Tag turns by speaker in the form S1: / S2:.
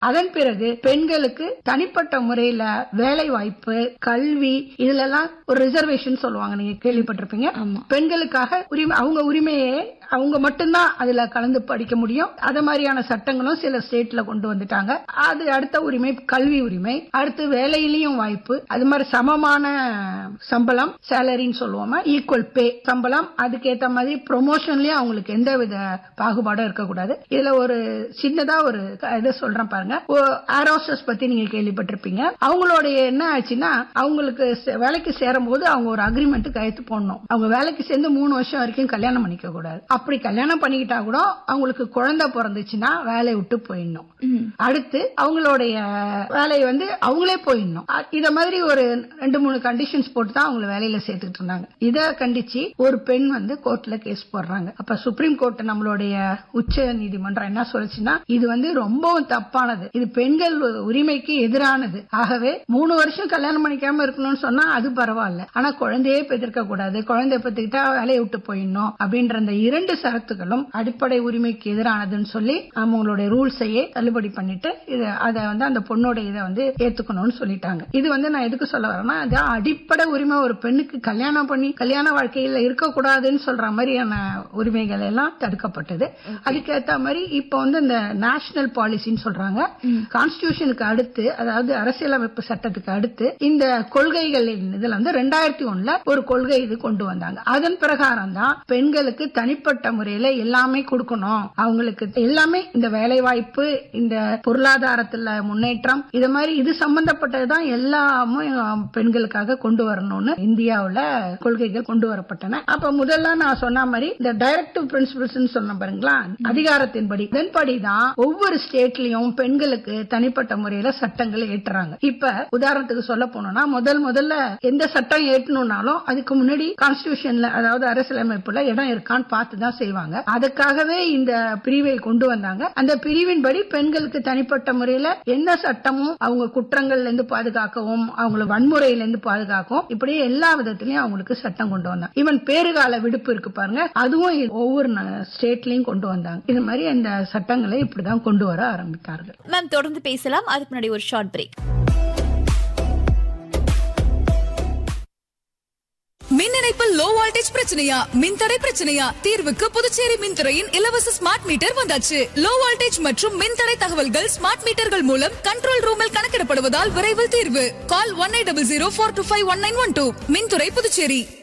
S1: அதன் பிறகு பெண்களுக்கு தனிப்பட்ட முறையில வேலை வாய்ப்பு கல்வி இதுல எல்லாம் ஒரு ரிசர்வேஷன் சொல்லுவாங்க நீங்க கேள்விப்பட்டிருப்பீங்க பெண்களுக்காக உரிமை அவங்க உரிமையை அவங்க மட்டும்தான் அதுல கலந்து படிக்க முடியும் அத மாதிரியான சட்டங்களும் சில ஸ்டேட்ல கொண்டு வந்துட்டாங்க அது அடுத்த உரிமை கல்வி உரிமை அடுத்து வேலையிலயும் வாய்ப்பு அது மாதிரி சமமான சம்பளம் சேலரின்னு சொல்லுவோமா ஈக்குவல் பே சம்பளம் அதுக்கேத்த மாதிரி ப்ரொமோஷன்லயும் அவங்களுக்கு எந்த வித பாகுபாடும் இருக்கக்கூடாது இதுல ஒரு சின்னதா ஒரு க- இதை சொல்றேன் பாருங்க ஏரோசஸ் பத்தி நீங்க கேள்விப்பட்டிருப்பீங்க அவங்களுடைய என்ன ஆச்சுன்னா அவங்களுக்கு சே- வேலைக்கு சேரும் போது அவங்க ஒரு அக்ரிமெண்ட் கையெழுத்து போடணும் அவங்க வேலைக்கு சேர்ந்து மூணு வருஷம் வரைக்கும் கல்யாணம் பண்ணிக்க கூடாது அப்படி கல்யாணம் பண்ணிக்கிட்டா கூட அவங்களுக்கு குழந்தை பிறந்துச்சுன்னா வேலையை விட்டு போயிடணும் அடுத்து அவங்களுடைய வேலையை வந்து அவங்களே போயிடணும் அ- இத மாதிரி ஒரு ரெண்டு மூணு கண்டிஷன்ஸ் போட்டு தான் அவங்கள வேலையில சேர்த்துட்டு இருந்தாங்க இத கண்டிச்சு ஒரு பெண் வந்து கோர்ட்ல கேஸ் போடுறாங்க அப்ப சுப்ரீம் கோர்ட் நம்மளுடைய உச்ச நீதிமன்றம் என்ன சொல்லுச்சுன்னா இது வந்து ரொம்பவும் தப்பானது இது பெண்கள் உரிமைக்கு எதிரானது ஆகவே மூணு வருஷம் கல்யாணம் பண்ணிக்காம இருக்கணும்னு சொன்னா அது பரவாயில்ல ஆனா குழந்தையே பெற்றிருக்க கூடாது குழந்தைய பெற்றுக்கிட்டா வேலையை விட்டு போயிடணும் அப்படின்ற அந்த இரண்டு சரத்துகளும் அடிப்படை உரிமைக்கு எதிரானதுன்னு சொல்லி அவங்களுடைய ரூல்ஸையே தள்ளுபடி பண்ணிட்டு இது அதை வந்து அந்த பொண்ணோட இதை வந்து ஏத்துக்கணும்னு சொல்லிட்டாங்க இது வந்து நான் எதுக்கு சொல்ல வரேன்னா அது அடிப்படை உரிமை ஒரு பெண்ணுக்கு கல்யாணம் பண்ணி கல்யாண வாழ்க்கையில இருக்கக்கூடாதுன்னு சொல்ற மாதிரியான உரிமைகள் எல்லாம் தடுக்கப்பட்டது அதுக்கேத்த மாதிரி இப்ப வந்து இந்த நேஷனல் பாலிசின்னு சொல்றாங்க கான்ஸ்டிடியூஷனுக்கு அடுத்து அதாவது அரசியலமைப்பு சட்டத்துக்கு அடுத்து இந்த கொள்கைகளின் இதுல வந்து ரெண்டாயிரத்தி ஒண்ணுல ஒரு கொள்கை இது கொண்டு வந்தாங்க அதன் பிரகாரம் தான் பெண்களுக்கு தனிப்பட்ட முறையில எல்லாமே கொடுக்கணும் அவங்களுக்கு எல்லாமே இந்த வேலை வாய்ப்பு இந்த பொருளாதாரத்துல முன்னேற்றம் இது மாதிரி இது சம்பந்தப்பட்டதுதான் எல்லாமே அஹ், பெண்களுக்காக கொண்டு வரணும்னு இந்தியாவுல கொள்கைகள் கொண்டு வரப்பட்டன அப்ப முதல்ல நான் சொன்ன மாதிரி இந்த டைரக்டிவ் பிரின்சிபல்ஸ் சொன்ன பாருங்களா அதிகாரத்தின்படி இதன்படி தான் ஒவ்வொரு ஸ்டேட்லயும் பெண்களுக்கு தனிப்பட்ட முறையில சட்டங்களை ஏற்றுறாங்க இப்ப உதாரணத்துக்கு சொல்ல போனோம்னா முதல் முதல்ல எந்த சட்டம் ஏற்றணும்னாலும் அதுக்கு முன்னாடி கான்ஸ்டிடியூஷன்ல அதாவது அரசியலமைப்புல இடம் இருக்கான்னு பார்த்து தான் செய்வாங்க அதுக்காகவே இந்த பிரிவை கொண்டு வந்தாங்க அந்த பிரிவின்படி பெண்களுக்கு தனிப்பட்ட முறையில எந்த சட்டமும் அவங்க குற்றங்கள்ல இருந்து பாதுகாக்கவும் அவங்கள வன்முறையில இருந்து பாதுகாக்கவும் இப்படி எல்லா விதத்திலயும் அவங்களுக்கு சட்டம் கொண்டு வந்தாங்க ஈவன் பேறுகால விடுப்பு இருக்கு பாருங்க அதுவும் ஒவ்வொரு ஸ்டேட்லயும் கொண்டு வந்தாங்க இது மாதிரி அந்த சட்டங்களை இப்படிதான் கொண்டு வர ஆரம்பித்தார்கள்
S2: மேம் தொடர்ந்து பேசலாம் அதுக்கு முன்னாடி ஒரு ஷார்ட் பிரேக்
S3: மின் இணைப்பில் லோ வோல்டேஜ் பிரச்சனையா மின்தடை பிரச்சனையா தீர்வுக்கு புதுச்சேரி மின்துறையின் இலவச ஸ்மார்ட் மீட்டர் வந்தாச்சு லோ வோல்டேஜ் மற்றும் மின்தடை தகவல்கள் ஸ்மார்ட் மீட்டர்கள் மூலம் கண்ட்ரோல் ரூமில் கணக்கிடப்படுவதால் விரைவில் தீர்வு call one eight double zero four two five one nine one two மின்துறை புதுச்சேரி